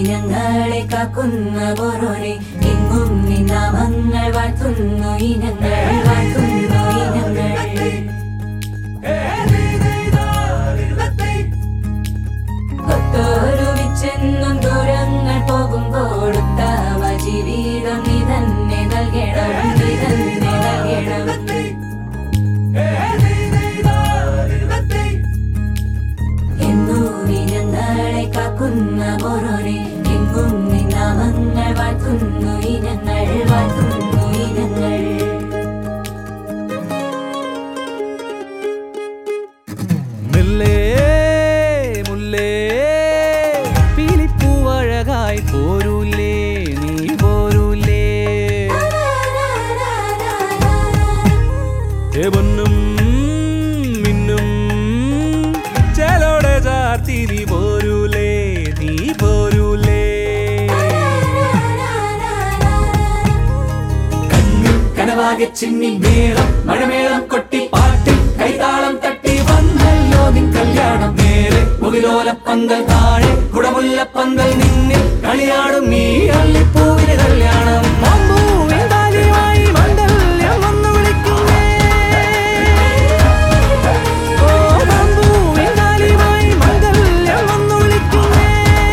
ഞങ്ങളെ കാക്കുന്ന ഓരോരെ എങ്ങും നിന്നാമങ്ങൾ വാഴ്ത്തുന്നു ഇനങ്ങൾ വാഴ്ത്തുന്നു ഇനങ്ങൾ ഒത്തൊരുമിച്ചെന്നും ദൂരങ്ങൾ പോകുമ്പോൾ ഉത്തമ ജീവിതം നീ തന്നെ നൽകണം നീ തന്നെ നൽകണം എന്നു നീ ഞങ്ങളെ കാക്കുന്ന ഓരോരെ എങ്ങും നിന്നാമങ്ങൾ വാഴ്ത്തുന്നു ഇനങ്ങൾ വാഴ്ത്തുന്നു ഇനങ്ങൾ മുല്ലേ മുല്ലേ പീലിപ്പൂവഴകായി പോരൂലേ നീ പോരൂലേ ഏ പൊന്നും മിന്നും ചേലോടെ ചാർത്തി നീ പോരൂലേ നീ പോരൂലേ കനവാകെ ചിന്നി മേളം മഴമേളം കൊട്ടി പാട്ടി കൈതാളം തട്ടി വന്നല്ലോ നിൻ കല്യാണം നേരെ മുകിലോല പന്തൽ താഴെ കുടമുല്ല പന്തൽ നിന്നിൽ കളിയാടും നീ അള്ളിപ്പൂവിന് കല്യാണം അമ്പൂവിൻ താലിയുമായി മണ്ഡലം വന്നു വിളിക്കുന്നേ. ഓ, അമ്പൂവിൻ താലിയുമായി മണ്ഡലം വന്നു വിളിക്കുന്നേ.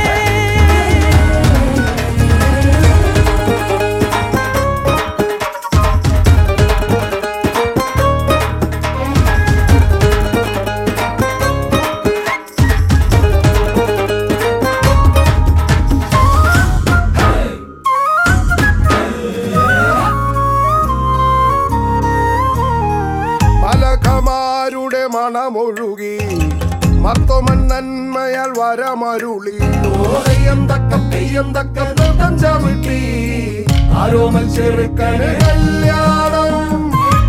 പലകമാരുടെ മണമൊഴുകി മർത്തോമൻ നന്മയാൽ വരമരുളി ഓഹയം തക്ക തെയ്യം തക്ക നൃത്തം ചവിട്ടി ആരോമൽ ചെറുക്കന് കല്യാണം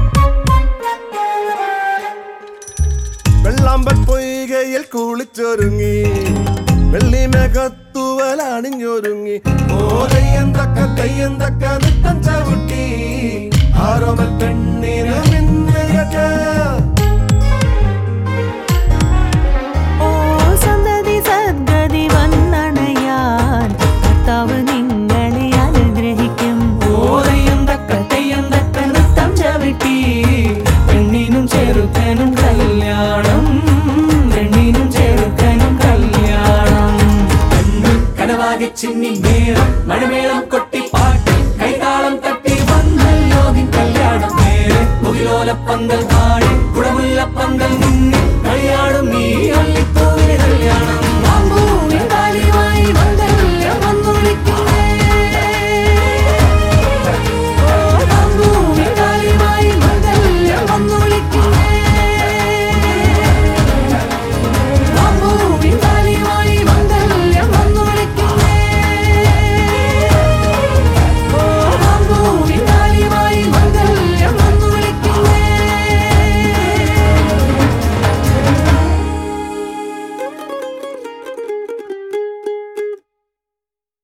വെള്ളാമ്പൽ പൊയ്കയിൽ കുളിച്ചൊരുങ്ങി വെള്ളിമകത്തുവൽ അണിഞ്ഞൊരുങ്ങി ഓരയ്യം തക്ക തെയ്യം തക്ക നൃത്തം ചവിട്ടി ആരോമൽ പെണ്ണിന് മിന്നുകറ്റ ഓ സന്തതി സദ്ഗതി വന്നണയാൻ കർത്താവ് നിങ്ങളെ അനുഗ്രഹിക്കും ഓരയും തക്ക തെയ്യം തക്ക നൃത്തം ചവിട്ടി പെണ്ണിനും ചെറുക്കനും കല്യാണം പെണ്ണിനും ചെറുക്കനും കല്യാണം കണ്ണു കനവാകെ ചിന്നി മേളം മഴമേളം കൊട്ടി പാട്ടി കൈതാളം തട്ടി വന്നല്ലോ നിൻ കല്യാണം നേരെ മുകിലോല പന്തൽ താഴെ കുടമുല്ല പന്തൽ നിന്നിൽ കളിയാടും